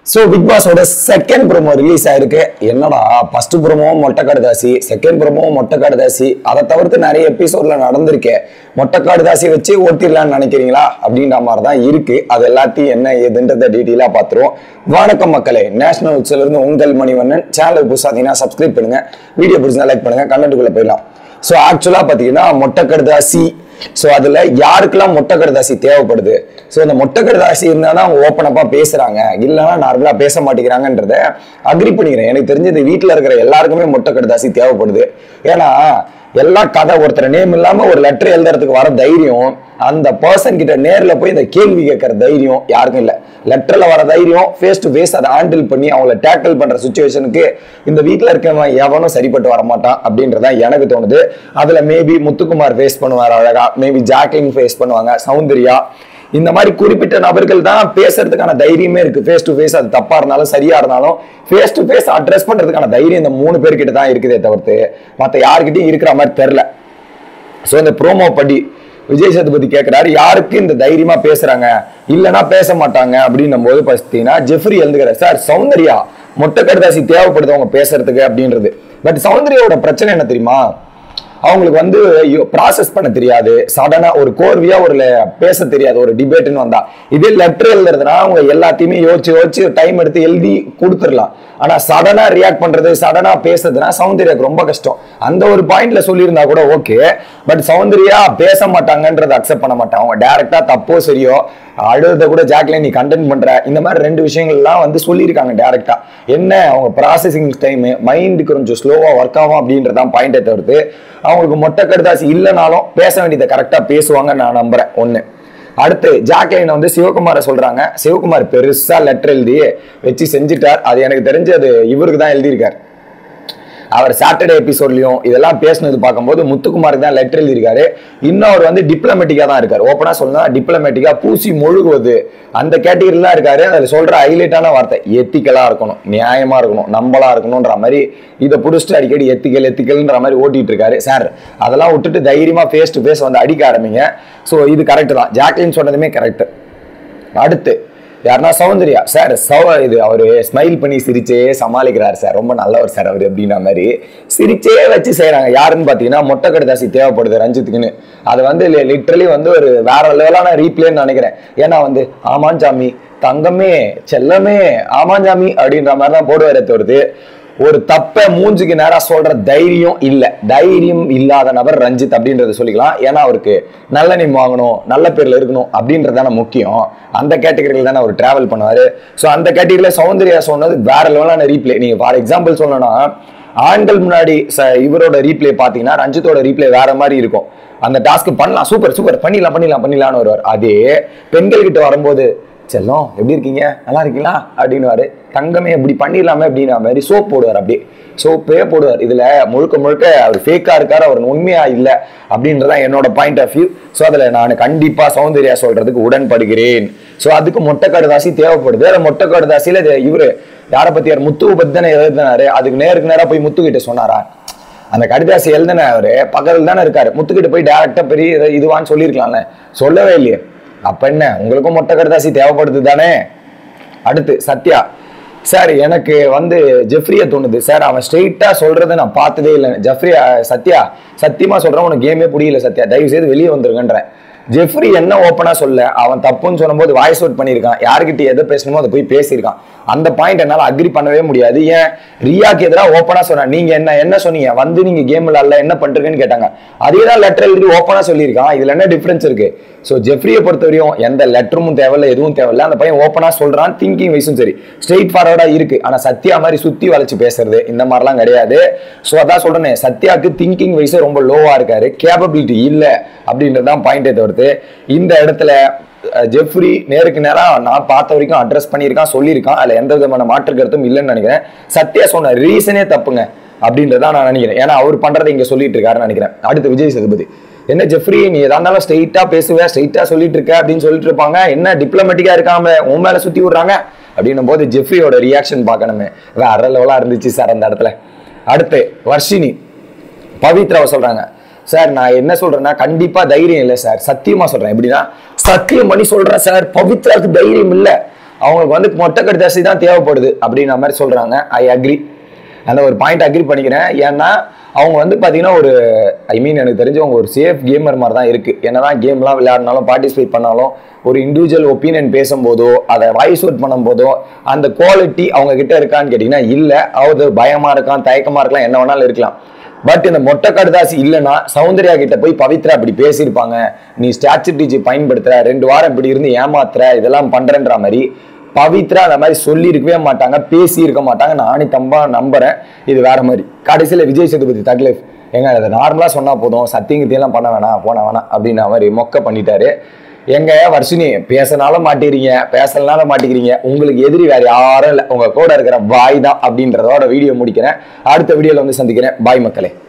so big பாஸோட second promo release ஆயிருக்கு என்னடா ஃபர்ஸ்ட் ப்ரோமோ மொட்டைக்காடு தாசி செகண்ட் ப்ரோமோ மொட்டைக்காடு தாசி அதை தவிர்த்து நிறைய எபிசோட்ல நடந்திருக்கே மொட்டைக்காடு தாசி வச்சு ஓட்டிடலாம்னு நினைக்கிறீங்களா அப்படின்ற மாதிரி தான் இருக்கு அது எல்லாத்தையும் என்ன ஏதுன்றத டீட்டெயிலாக பார்த்துருவோம் வணக்கம் மக்களே நேஷனல் உட்ஸ்ல இருந்து உங்கள் மணிவண்ணன் சேனல் புதுசாக சப்ஸ்கிரைப் பண்ணுங்க வீடியோ பிடிச்சா லைக் பண்ணுங்க கண்டென்ட்டுக்குள்ள போயிடலாம் ஸோ ஆக்சுவலாக பார்த்தீங்கன்னா மொட்டைக்கடுதாசி ஸோ அதில் யாருக்கெல்லாம் மொட்டைக்கடுதாசி தேவைப்படுது ஸோ அந்த மொட்டைக்கடுதாசி இருந்தால் தான் அவங்க ஓப்பன் அப்பாக பேசுகிறாங்க இல்லைன்னா நார்மலாக பேச மாட்டேங்கிறாங்கன்றத அக்ரி பண்ணிக்கிறேன் எனக்கு தெரிஞ்சது வீட்டில் இருக்கிற எல்லாருக்குமே மொட்டைக்கடுதாசி தேவைப்படுது ஏன்னா எல்லா கதை ஒருத்தர் நேம் இல்லாமல் ஒரு லெட்டர் எழுதுறதுக்கு வர தைரியம் அந்த பர்சன் கிட்ட நேர்ல போய் இந்த கேள்வி கேட்கற தைரியம் யாருக்கும் இல்லை லெட்டர்ல வர தைரியம் ஃபேஸ் டு ஃபேஸ் அதை ஹேண்டில் பண்ணி அவங்கள டேக்கிள் பண்ற சுச்சுவேஷனுக்கு இந்த வீட்டில் இருக்கவன் எவனும் சரிப்பட்டு வர மாட்டான் அப்படின்றதான் எனக்கு தோணுது அதுல மேபி முத்துக்குமார் ஃபேஸ் பண்ணுவார் அழகா மேபி ஜாக்லின் ஃபேஸ் பண்ணுவாங்க சௌந்தர்யா இந்த மாதிரி குறிப்பிட்ட நபர்கள் தான் பேசுறதுக்கான தைரியமே இருக்கு ஃபேஸ் டு ஃபேஸ் அது தப்பா இருந்தாலும் சரியா இருந்தாலும் ஃபேஸ் டு ஃபேஸ் அட்ரஸ் பண்றதுக்கான தைரியம் இந்த மூணு பேர்கிட்ட தான் இருக்குதே தவிர்த்து மற்ற யாருக்கிட்டையும் இருக்கிற மாதிரி தெரில ஸோ இந்த ப்ரோமோ படி விஜய் சேதுபதி கேட்கிறாரு யாருக்கு இந்த தைரியமா பேசுறாங்க இல்லைன்னா பேச மாட்டாங்க அப்படின்னும் போது பார்த்தீங்கன்னா ஜெஃப்ரி எழுதுகிறார் சார் சௌந்தர்யா மொட்டை கடுதாசி தேவைப்படுது அவங்க பேசுறதுக்கு அப்படின்றது பட் சௌந்தர்யாவோட பிரச்சனை என்ன தெரியுமா அவங்களுக்கு வந்து ப்ராசஸ் பண்ண தெரியாது சடனா ஒரு கோர்வியா ஒரு le- பேச தெரியாது ஒரு டிபேட்னு வந்தா இதே லெட்டர் எழுதுறதுனா அவங்க எல்லாத்தையுமே யோசிச்சு யோசிச்சு டைம் எடுத்து எழுதி கொடுத்துடலாம் ஆனா சடனா ரியாக்ட் பண்றது சடனா பேசுறதுனா சௌந்தர்யாக்கு ரொம்ப கஷ்டம் அந்த ஒரு பாயிண்ட்ல சொல்லியிருந்தா கூட ஓகே பட் சௌந்தர்யா பேச மாட்டாங்கன்றதை அக்செப்ட் பண்ண மாட்டாங்க அவங்க டைரக்டா தப்போ சரியோ அழுத கூட ஜாக்லின் நீ கண்டென்ட் பண்ற இந்த மாதிரி ரெண்டு விஷயங்கள்லாம் வந்து சொல்லியிருக்காங்க டைரக்டா என்ன அவங்க ப்ராசஸிங் டைம் மைண்டுக்கு கொஞ்சம் ஸ்லோவா ஒர்க் ஆகும் அப்படின்றதான் பாயிண்டை தவிர்த்து அவங்களுக்கு மொட்டை கடுதாசி இல்லைனாலும் பேச வேண்டியதை கரெக்டா பேசுவாங்கன்னு நான் நம்புறேன் ஒண்ணு அடுத்து ஜாக்லைன் வந்து சிவகுமாரை சொல்றாங்க சிவகுமார் பெருசா லெட்டர் எழுதி வச்சு செஞ்சுட்டார் அது எனக்கு தெரிஞ்சு அது இவருக்கு தான் எழுதியிருக்கார் அவர் சாட்டர்டே எபிசோட்லயும் இதெல்லாம் பேசுனது பார்க்கும்போது முத்துக்குமாருக்கு தான் லெட்டர் எழுதியிருக்காரு இன்னும் அவர் வந்து டிப்ளமேட்டிக்கா தான் இருக்காரு ஓப்பனா சொன்னா டிப்ளமேட்டிக்கா பூசி முழுகுவது அந்த கேட்டகரியில தான் இருக்காரு அதில் சொல்ற ஹைலைட்டான வார்த்தை எத்திக்கலா இருக்கணும் நியாயமா இருக்கணும் நம்பலா இருக்கணும்ன்ற மாதிரி இதை புடிச்சிட்டு அடிக்கடி எத்திக்கல் எத்திக்கல்ன்ற மாதிரி ஓட்டிட்டு இருக்காரு சார் அதெல்லாம் விட்டுட்டு தைரியமா ஃபேஸ் டு ஃபேஸ் வந்து அடிக்க ஆரம்பிங்க ஸோ இது கரெக்ட் தான் ஜாக்லின் சொன்னதுமே கரெக்ட் அடுத்து யாருன்னா சௌந்தர்யா சார் சௌ இது அவர் ஸ்மைல் பண்ணி சிரிச்சே சமாளிக்கிறார் சார் ரொம்ப நல்லவர் சார் அவர் அப்படின்ற மாதிரி சிரிச்சே வச்சு செய்றாங்க யாருன்னு பார்த்தீங்கன்னா மொட்டை கடுதாசி தேவைப்படுது ரஞ்சித்துக்குன்னு அது வந்து லிட்ரலி வந்து ஒரு வேற லெவலான ரீப்ளேன்னு நினைக்கிறேன் ஏன்னா வந்து ஆமாம் சாமி தங்கமே செல்லமே ஆமாம் சாமி அப்படின்ற மாதிரி தான் போடுவாரே தவிர்த்து ஒரு தப்பை மூஞ்சுக்கு நேரா சொல்ற தைரியம் இல்ல தைரியம் இல்லாத நபர் ரஞ்சித் அப்படின்றத சொல்லிக்கலாம் ஏன்னா அவருக்கு நல்ல நேம் வாங்கணும் நல்ல பேர்ல இருக்கணும் அப்படின்றது தானே முக்கியம் அந்த கேட்டகரியில் தானே அவர் டிராவல் பண்ணுவாரு ஸோ அந்த கேட்டகரியில சௌந்தர்யா சொன்னது வேற லெவலான ரீப்ளே நீங்க ஃபார் எக்ஸாம்பிள் சொல்லணும்னா ஆண்கள் முன்னாடி ச- இவரோட ரீப்ளே பாத்தீங்கன்னா ரஞ்சித்தோட ரீப்ளே வேற மாதிரி இருக்கும் அந்த டாஸ்க் பண்ணலாம் சூப்பர் சூப்பர் பண்ணிடலாம் பண்ணிடலாம் பண்ணிடலாம்னு வருவார் அதே பெண்கள் கிட்ட வரும்போது செல்லம் எப்படி இருக்கீங்க நல்லா இருக்கீங்களா அப்படின்னுவாரு தங்கமே இப்படி பண்ணிடலாமே அப்படின்ற மாதிரி சோப் போடுவார் அப்படியே சோப்பே போடுவார் இதுல முழுக்க முழுக்க அவர் ஃபேக்கா இருக்காரு அவர் உண்மையா இல்லை அப்படின்றதான் என்னோட பாயிண்ட் ஆஃப் வியூ ஸோ அதுல நான் கண்டிப்பா சௌந்தர்யா சொல்றதுக்கு உடன்படுகிறேன் ஸோ அதுக்கு மொட்டை கடுதாசி தேவைப்படுது அந்த மொட்டை கடுதாசியில இது இவரு யாரை பத்தி யார் முத்துவை பத்தி தானே எழுதினாரு அதுக்கு நேருக்கு நேரா போய் முத்து கிட்ட சொன்னாரா அந்த கடிதாசி எழுதின அவரு பக்கத்துல தானே இருக்காரு முத்துக்கிட்ட போய் டேரக்டா பெரிய இது- இதுவான்னு சொல்லியிருக்கலாம்ல சொல்லவே இல்லையே அப்ப என்ன உங்களுக்கும் மொட்டை கடிதாசி தேவைப்படுது தானே அடுத்து சத்யா சார் எனக்கு வந்து ஜெஃப்ரியை தோணுது சார் அவன் ஸ்ட்ரெயிட்டா சொல்றதை நான் பார்த்ததே இல்லை ஜெஃப்ரி அஹ், சத்யா சத்தியமா சொல்றேன் உனக்கு கேமே புரியல சத்யா தயவு செய்து வெளியே வந்துருங்கன்றேன் ஜெஃப்ரி என்ன ஓப்பனா சொல்ல அவன் தப்புன்னு சொல்லும்போது வாய்ஸ் அவுட் பண்ணியிருக்கான் யாருக்கிட்ட எதை பேசணுமோ அதை போய் பேசியிருக்கான் அந்த பாயிண்ட் என்னால அக்ரி பண்ணவே முடியாது ஏன் ரியாக்கு எதிராக ஓப்பனா சொன்னேன் நீங்க என்ன என்ன சொன்னீங்க வந்து நீங்க கேம் விளாட்ல என்ன பண்றீங்கன்னு கேட்டாங்க அதே தான் லெட்டர் எழுதி ஓப்பனா சொல்லியிருக்கான் இதுல என்ன டிஃபரன்ஸ் இருக்கு ஸோ ஜெஃப்ரியை பொறுத்தவரையும் எந்த லெட்டரும் தேவையில்ல எதுவும் தேவையில்ல அந்த பையன் ஓப்பனா சொல்றான் திங்கிங் வைஸும் சரி ஸ்ட்ரெயிட் ஃபார்வர்டா இருக்கு ஆனா சத்யா மாதிரி சுத்தி வளைச்சு பேசுறது இந்த மாதிரிலாம் கிடையாது ஸோ அதான் சொல்றேனே சத்யாக்கு திங்கிங் வைஸ் ரொம்ப லோவா இருக்காரு கேப்பபிலிட்டி இல்ல அப்படின்றது தான் பாயிண்டே தவிர்த்து இந்த இடத்துல அஹ், ஜெஃப்ரி நேருக்கு நேரா நான் பார்த்த வரைக்கும் அட்ரஸ் பண்ணியிருக்கான் சொல்லியிருக்கான் அதுல எந்த விதமான மாற்று கருத்தும் இல்லைன்னு நினைக்கிறேன் சத்யா சொன்ன ரீசனே தப்புங்க அப்படின்றத நான் நினைக்கிறேன் ஏன்னா அவர் பண்றதை இங்க சொல்லிட்டு இருக்காருன்னு நினைக்கிறேன் அடுத்து விஜய் சேதுபதி என்ன ஜெஃப்ரி நீ எதா இருந்தாலும் ஸ்ட்ரெயிட்டா பேசுவ ஸ்ட்ரெயிட்டா சொல்லிட்டு இருக்க அப்படின்னு சொல்லிட்டு இருப்பாங்க என்ன டிப்ளமேட்டிக்கா இருக்காம உன் மேல சுத்தி விடுறாங்க அப்படின்னும் போது ஜெஃப்ரியோட ரியாக்ஷன் பார்க்கணுமே வேற லெவலா இருந்துச்சு சார் அந்த இடத்துல அடுத்து வர்ஷினி பவித்ராவை சொல்றாங்க சார் நான் என்ன சொல்றேன்னா கண்டிப்பா தைரியம் இல்லை சார் சத்தியமா சொல்றேன் எப்படின்னா சத்தியம் பண்ணி சொல்றேன் சார் பவித்ராவுக்கு தைரியம் இல்லை அவங்களுக்கு வந்து மொட்டை கடுதாசி தான் தேவைப்படுது அப்படின்ற மாதிரி சொல்றாங்க ஐ அக்ரி அந்த ஒரு பாயிண்ட் அக்ரி பண்ணிக்கிறேன் ஏன்னா அவங்க வந்து பார்த்தீங்கன்னா ஒரு ஐ மீன் எனக்கு தெரிஞ்சு அவங்க ஒரு சேஃப் கேமர் மாதிரி தான் இருக்கு என்னதான் கேம்லாம் விளையாடினாலும் பார்ட்டிசிபேட் பண்ணாலும் ஒரு இண்டிவிஜுவல் ஒப்பீனியன் பேசும்போதோ அதை வாய்ஸ் அவுட் பண்ணும்போதோ அந்த குவாலிட்டி அவங்க கிட்ட இருக்கான்னு கேட்டிங்கன்னா இல்லை அது பயமா இருக்கான் தயக்கமா இருக்கலாம் என்ன வேணாலும் இருக்கலாம் பட் இந்த மொட்டை கடுதாசி இல்லைன்னா சௌந்தர்யா கிட்ட போய் பவித்ரா இப்படி பேசியிருப்பாங்க நீ ஸ்டாச்சுரிட்டி பயன்படுத்துற ரெண்டு வாரம் இப்படி இருந்து ஏமாத்துற இதெல்லாம் பண்றேன்ற மாதிரி பவித்ரா அந்த மாதிரி சொல்லி இருக்கவே மாட்டாங்க பேசி இருக்க மாட்டாங்க நானே தம்பா நம்புறேன் இது வேற மாதிரி கடைசியில் விஜய் சேதுபதி தக்லைஃப் எங்க அதை நார்மலா சொன்னா போதும் சத்தியங்கத்தையெல்லாம் பண்ண வேணாம் போன வேணாம் அப்படின்ற மாதிரி மொக்க பண்ணிட்டாரு எங்க வர்ஷினி பேசினாலும் மாட்டேறீங்க பேசலனாலும் மாட்டேங்கிறீங்க உங்களுக்கு எதிரி வேற யாரும் இல்லை உங்க கூட இருக்கிற பாய் தான் அப்படின்றதோட வீடியோ முடிக்கிறேன் அடுத்த வீடியோல வந்து சந்திக்கிறேன் பாய் மக்களே